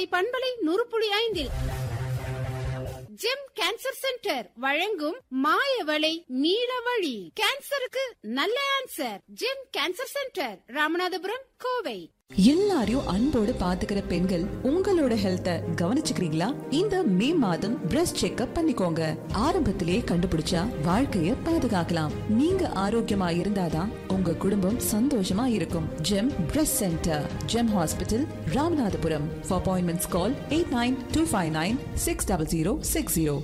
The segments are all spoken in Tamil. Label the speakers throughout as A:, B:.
A: பண்பலை நூறு புள்ளி ஐந்தில் ஜெம் கேன்சர் சென்டர் வழங்கும் மாயவளை நீலவழி கேன்சருக்கு நல்ல answer Gem cancer centre Ramanathapuram Kovai
B: எல்லாரையும் அன்போடு பாத்துக்கிற பெண்கள் உங்களோட ஹெல்த்த கவனிச்சுக்கிறீங்களா இந்த மே மாதம் பிரஸ்ட் செக்அப் பண்ணிக்கோங்க ஆரம்பத்திலேயே கண்டுபிடிச்சா வாழ்க்கைய பாதுகாக்கலாம் நீங்க ஆரோக்கியமா இருந்தாதான் உங்க குடும்பம் சந்தோஷமா இருக்கும் Gem breast centre Gem hospital Ramanathapuram for appointments call eight nine two five nine six double zero six zero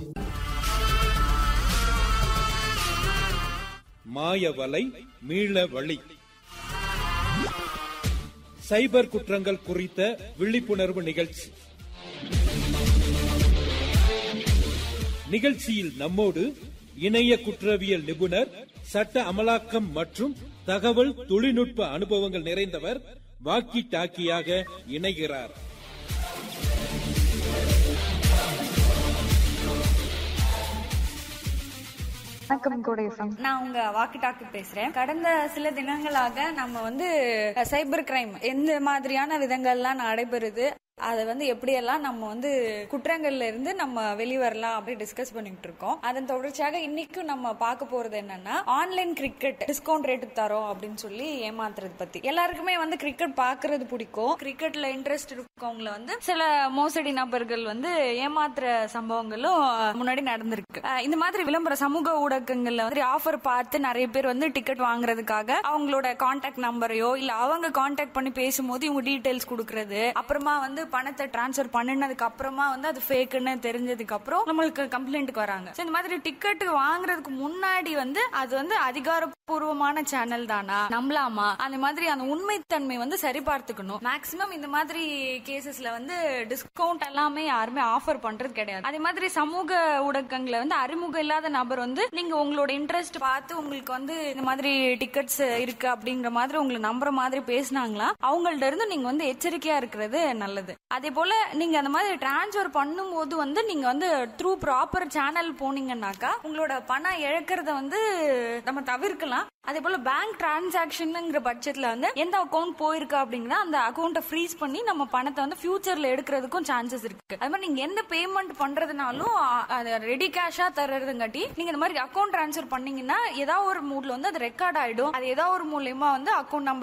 C: மாயவலை மீள வழி சைபர் குற்றங்கள் குறித்த விழிப்புணர்வு நிகழ்ச்சி நிகழ்ச்சியில் நம்மோடு இணைய குற்றவியல் நிபுணர் சட்ட அமலாக்கம் மற்றும் தகவல் தொழில்நுட்ப அனுபவங்கள் நிறைந்தவர் வாக்கி டாக்கியாக இணைகிறார்
D: வணக்கம் கோடேசம்
E: நான் உங்க வாக்கி டாக்கு பேசுறேன் கடந்த சில தினங்களாக நம்ம வந்து சைபர் கிரைம் எந்த மாதிரியான விதங்கள்லாம் நடைபெறுது அதை வந்து எப்படியெல்லாம் நம்ம வந்து குற்றங்கள்ல இருந்து நம்ம வெளிவரலாம் அப்படி டிஸ்கஸ் பண்ணிட்டு இருக்கோம் அதன் தொடர்ச்சியாக இன்னைக்கும் நம்ம பார்க்க போறது என்னன்னா ஆன்லைன் கிரிக்கெட் டிஸ்கவுண்ட் ரேட்டுக்கு தரோம் அப்படின்னு சொல்லி ஏமாத்துறது பத்தி எல்லாருக்குமே வந்து கிரிக்கெட் பாக்குறது பிடிக்கும் கிரிக்கெட்ல இன்ட்ரெஸ்ட் இருக்கவங்கள வந்து சில மோசடி நபர்கள் வந்து ஏமாத்துற சம்பவங்களும் முன்னாடி நடந்திருக்கு அஹ் இந்த மாதிரி விளம்பர சமூக ஊடகங்கள்ல வந்து ஆஃபர் பார்த்து நிறைய பேர் வந்து டிக்கெட் வாங்குறதுக்காக அவங்களோட கான்டாக்ட் நம்பரையோ இல்ல அவங்க கான்டாக்ட் பண்ணி பேசும்போது இவங்க டீடைல்ஸ் கொடுக்கறது அப்புறமா வந்து பணத்தை டிரான்ஸ்ஃபர் பண்ணினதுக்கு அப்புறமா வந்து அது ஃபேக்குன்னு தெரிஞ்சதுக்கு அப்புறம் நம்மளுக்கு கம்ப்ளைண்ட்டுக்கு வராங்க So இந்த மாதிரி டிக்கெட் வாங்குறதுக்கு முன்னாடி வந்து அது வந்து அதிகாரப்பூர்வமான சேனல் தானா நம்பலாமா அந்த மாதிரி அந்த உண்மைத்தன்மை வந்து சரி பார்த்துக்கணும் மேக்சிமம் இந்த மாதிரி கேசஸ்ல வந்து டிஸ்கவுண்ட் எல்லாமே யாருமே ஆஃபர் பண்றது கிடையாது அதே மாதிரி சமூக ஊடகங்களை வந்து அறிமுகம் இல்லாத நபர் வந்து நீங்க உங்களோட இன்ட்ரெஸ்ட் பார்த்து உங்களுக்கு வந்து இந்த மாதிரி டிக்கெட்ஸ் இருக்கு அப்படிங்கிற மாதிரி உங்களை நம்புற மாதிரி பேசினாங்களா அவங்கள்ட்ட இருந்து நீங்க வந்து எச்சரிக்கையா இருக்கிறது நல்லது அதே போல நீங்க அந்த மாதிரி டிரான்ஸ்ஃபர் பண்ணும்போது வந்து நீங்க வந்து த்ரூ ப்ராப்பர் சேனல் போனீங்கன்னாக்கா உங்களோட பணம் இழக்கிறத வந்து நம்ம தவிர்க்கலாம் அதே போல பேங்க் டிரான்சாக்ஷன்ங்கிற பட்சத்துல வந்து எந்த அக்கௌண்ட் போயிருக்கு அப்படிங்கன்னா அந்த அக்கௌண்ட்டை ஃப்ரீஸ் பண்ணி நம்ம பணத்தை வந்து ஃபியூச்சர்ல எடுக்கிறதுக்கும் சான்சஸ் இருக்கு அது மாதிரி நீங்க எந்த பேமெண்ட் பண்றதுனாலும் அ- அது ரெடி கேஷா தர்றதுங்காட்டி நீங்க இந்த மாதிரி அக்கௌண்ட் ட்ரான்ஸ்ஃபர் பண்ணீங்கன்னா ஏதாவது ஒரு மூட்ல வந்து அது ரெக்கார்ட் ஆயிடும் அது ஏதாவது ஒரு மூலியமா வந்து அக்கௌண்ட் நம்பர்